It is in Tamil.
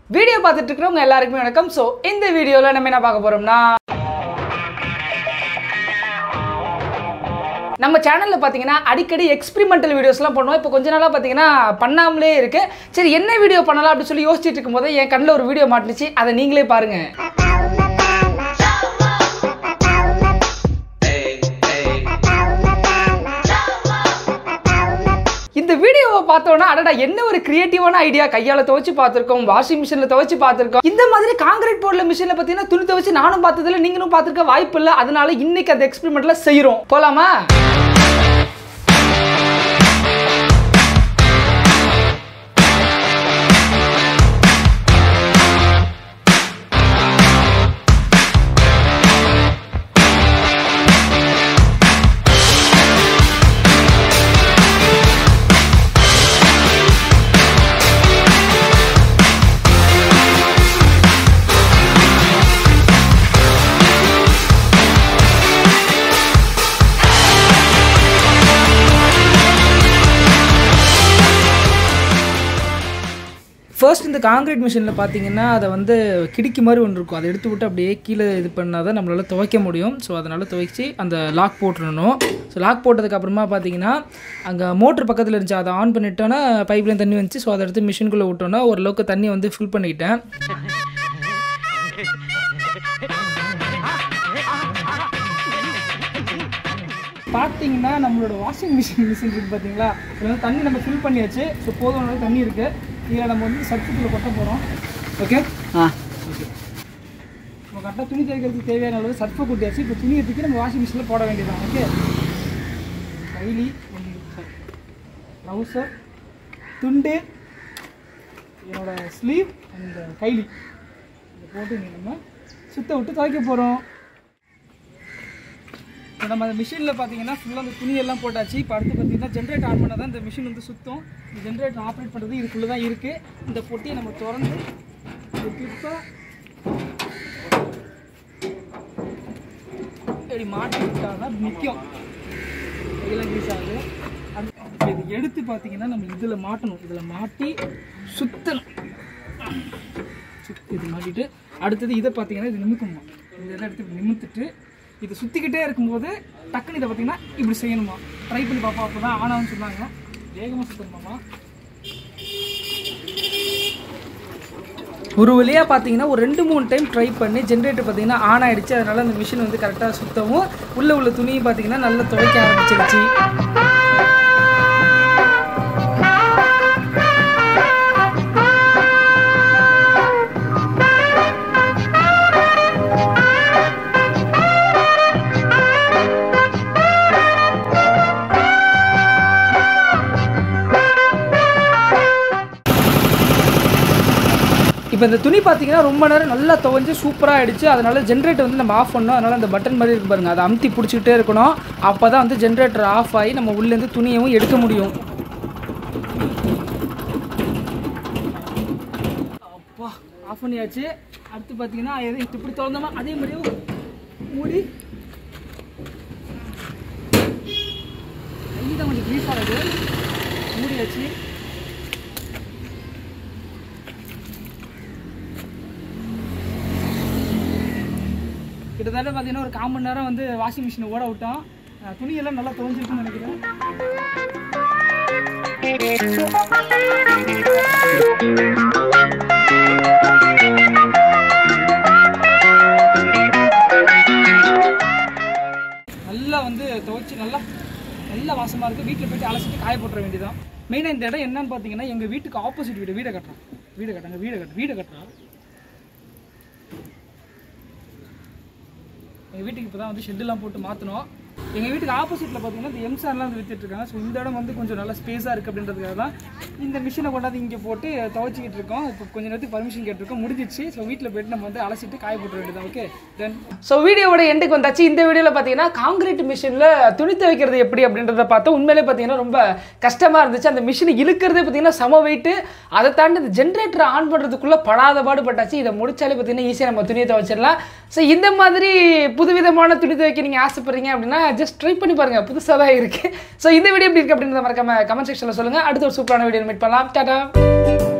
வீடியோ பார்த்துட்டு இருக்கிறவங்க எல்லாருக்குமே வணக்கம் ஸோ இந்த வீடியோவில் நம்ம என்ன பார்க்க போகிறோம்னா நம்ம சேனலில் பார்த்தீங்கன்னா அடிக்கடி எக்ஸ்பிரிமெண்டல் வீடியோஸ்லாம் பண்ணுவோம் இப்போ கொஞ்ச நாளாக பார்த்தீங்கன்னா பண்ணாமலே இருக்கு சரி என்ன வீடியோ பண்ணலாம் அப்படின்னு சொல்லி யோசிச்சுட்டு இருக்கும்போது என் கண்ணில் ஒரு வீடியோ மாட்டுச்சு அதை நீங்களே பாருங்க இந்த வீடியோவை பார்த்தோன்னா அடடா என்ன ஒரு கிரியேட்டிவான ஐடியா கையால் துவைச்சு பார்த்துருக்கோம் வாஷிங் மிஷினில் துவைச்சு பார்த்துருக்கோம் இந்த மாதிரி காங்கிரீட் போர்டில் மிஷினில் பார்த்தீங்கன்னா துணி துவைச்சு நானும் பார்த்ததில்ல நீங்களும் பார்த்துருக்க வாய்ப்பு இல்லை அதனால இன்னைக்கு அந்த எக்ஸ்பெரிமெண்ட்ல செய்கிறோம் போலாமா ஃபர்ஸ்ட் இந்த காங்கிரீட் மிஷினில் பார்த்தீங்கன்னா அதை வந்து கிடிக்கு மாதிரி ஒன்று இருக்கும் அதை எடுத்து விட்டு அப்படியே கீழே இது பண்ணால் தான் நம்மளால் துவைக்க முடியும் ஸோ அதனால் துவைச்சி அந்த லாக் போட்டுடணும் ஸோ லாக் போட்டதுக்கப்புறமா பார்த்தீங்கன்னா அங்கே மோட்ரு பக்கத்தில் இருந்துச்சு அதை ஆன் பண்ணிட்டோன்னா பைப்லேயும் தண்ணி வந்துச்சு ஸோ அதை எடுத்து மிஷினுக்குள்ளே விட்டோன்னா ஓரளவுக்கு தண்ணி வந்து ஃபில் பண்ணிக்கிட்டேன் பார்த்தீங்கன்னா நம்மளோட வாஷிங் மிஷின் மிஷின் இருக்குது பார்த்தீங்களா இதில் வந்து தண்ணி நம்ம ஃபில் பண்ணியாச்சு ஸோ போதுமான அளவு தண்ணி இருக்குது இதில் நம்ம வந்து சர்ஃபுக்குள்ளே கொட்ட போகிறோம் ஓகே ஆ ஓகே நம்ம கரெக்டாக துணி துவைக்கிறதுக்கு தேவையான அளவு சர்ஃபை கொட்டியாச்சு இப்போ துணியை தூக்கி நம்ம வாஷிங் மிஷினில் போட வேண்டியதான் ஓகே கைலி ட்ரௌசர் துண்டு என்னோட ஸ்லீவ் அண்ட் கைலி இதை போட்டு இங்க நம்ம சுத்த விட்டு துவைக்க போகிறோம் இப்போ நம்ம அந்த மிஷினில் பார்த்தீங்கன்னா ஃபுல்லாக அந்த துணியெல்லாம் போட்டாச்சு இப்போ அடுத்து பார்த்தீங்கன்னா ஜென்ரேட் ஆன் பண்ணால் தான் இந்த மிஷின் வந்து சுத்தம் இந்த ஜென்ரேட்டர் ஆப்ரேட் பண்ணுறது இதுக்குள்ளே தான் இருக்குது இந்த பொட்டியை நம்ம திறந்து ஒரு கிளிப்பாக இப்படி மாட்டி விட்டால் நிற்கும் கையெல்லாம் யூஸ் ஆகுது அது இப்போ இது எடுத்து பார்த்தீங்கன்னா நம்ம இதில் மாட்டணும் இதில் மாட்டி சுத்தணும் சுத்தி இது மாட்டிட்டு அடுத்தது இதை பார்த்தீங்கன்னா இது நிமிக்கணுமா இந்த இதை எடுத்து இப்படி நிமித்துட்டு இது சுற்றிக்கிட்டே இருக்கும்போது டக்குன்னு இதை பார்த்தீங்கன்னா இப்படி செய்யணுமா ட்ரை பண்ணி பார்ப்போம் அப்போ தான் ஆனான்னு சொன்னாங்க வேகமாக சுற்றணுமாமா ஒரு வழியாக பார்த்தீங்கன்னா ஒரு ரெண்டு மூணு டைம் ட்ரை பண்ணி ஜென்ரேட்டர் பார்த்தீங்கன்னா ஆன் ஆயிடுச்சு அதனால அந்த மிஷின் வந்து கரெக்டாக சுத்தவும் உள்ளே உள்ள துணியும் பார்த்தீங்கன்னா நல்லா துவைக்க ஆரம்பிச்சிருச்சு இப்போ இந்த துணி பார்த்தீங்கன்னா ரொம்ப நேரம் நல்லா துவஞ்சி சூப்பராக ஆயிடுச்சு அதனால ஜென்ரேட்டர் வந்து நம்ம ஆஃப் பண்ணோம் அதனால அந்த பட்டன் மாதிரி இருக்கு பாருங்க அதை அமுத்தி பிடிச்சிக்கிட்டே இருக்கணும் அப்போ தான் வந்து ஜென்ரேட்டர் ஆஃப் ஆகி நம்ம உள்ளேருந்து துணியவும் எடுக்க முடியும் அப்பா ஆஃப் பண்ணியாச்சு அடுத்து பார்த்தீங்கன்னா எது இப்படி திறந்தோமா அதே மாதிரியே மூடி கை தான் கொஞ்சம் க்ரீஸ் ஆகுது மூடியாச்சு கிட்டத்தட்ட பார்த்தீங்கன்னா ஒரு கால் மணி நேரம் வந்து வாஷிங் மிஷினை ஓட விட்டோம் அஹ் துணியெல்லாம் நல்லா துவஞ்சிருக்குன்னு நினைக்கிறேன் நல்லா வந்து துவைச்சி நல்லா நல்ல வாசமாக இருக்குது வீட்டில் போயிட்டு அலசிட்டு காய போட்டுற வேண்டியதான் மெயினாக இந்த இடம் என்னன்னு பார்த்தீங்கன்னா எங்கள் வீட்டுக்கு ஆப்போசிட் வீடு வீடை கட்டுறோம் வீடை கட்டுறாங்க வீடை கட்டு வீடை கட்டுறோம் எங்கள் வீட்டுக்கு இப்போ தான் வந்து ஷெட்டுலாம் போட்டு மாற்றணும் எங்கள் வீட்டுக்கு ஆப்போசிட்டில் பார்த்தீங்கன்னா இந்த எம்சார்லாம் வந்து வித்துட்டு இருக்காங்க ஸோ இந்த இடம் வந்து கொஞ்சம் நல்லா ஸ்பேஸாக இருக்குது அப்படின்றதுக்காக தான் இந்த மிஷினை கொண்டாந்து இங்கே போட்டு துவைச்சிக்கிட்டு இருக்கோம் இப்போ கொஞ்ச நேரத்துக்கு பர்மிஷன் கேட்டிருக்கோம் முடிஞ்சிச்சு ஸோ வீட்டில் போயிட்டு நம்ம வந்து அலசிட்டு காய போட்டுற வேண்டியதான் ஓகே தென் ஸோ வீடியோவோட எண்டுக்கு வந்தாச்சு இந்த வீடியோவில் பார்த்தீங்கன்னா காங்கிரீட் மிஷினில் துணி துவைக்கிறது எப்படி அப்படின்றத பார்த்தா உண்மையிலே பார்த்தீங்கன்னா ரொம்ப கஷ்டமாக இருந்துச்சு அந்த மிஷினை இழுக்கிறதே பார்த்தீங்கன்னா சம வெயிட்டு அதை தாண்டி இந்த ஜென்ரேட்டர் ஆன் பண்ணுறதுக்குள்ளே படாத பாடுபட்டாச்சு இதை முடிச்சாலே பார்த்தீங்கன்னா ஈஸியாக நம்ம துணியை துவைச்சிடலாம் ஸோ இந்த மாதிரி புதுவிதமான துணி துவைக்க நீங்கள் ஆசைப்படுறீங்க அப்படின்னா ஜஸ்ட் ட்ரை பண்ணி பாருங்கள் புதுசாக தான் இருக்குது ஸோ இந்த வீடியோ எப்படி இருக்குது அப்படின்றத மறக்காம கமெண்ட் செக்ஷனில் சொல்லுங்கள் அடுத்த ஒரு சூப்பரான வீடியோ மீட் பண்ணலாம் டாடா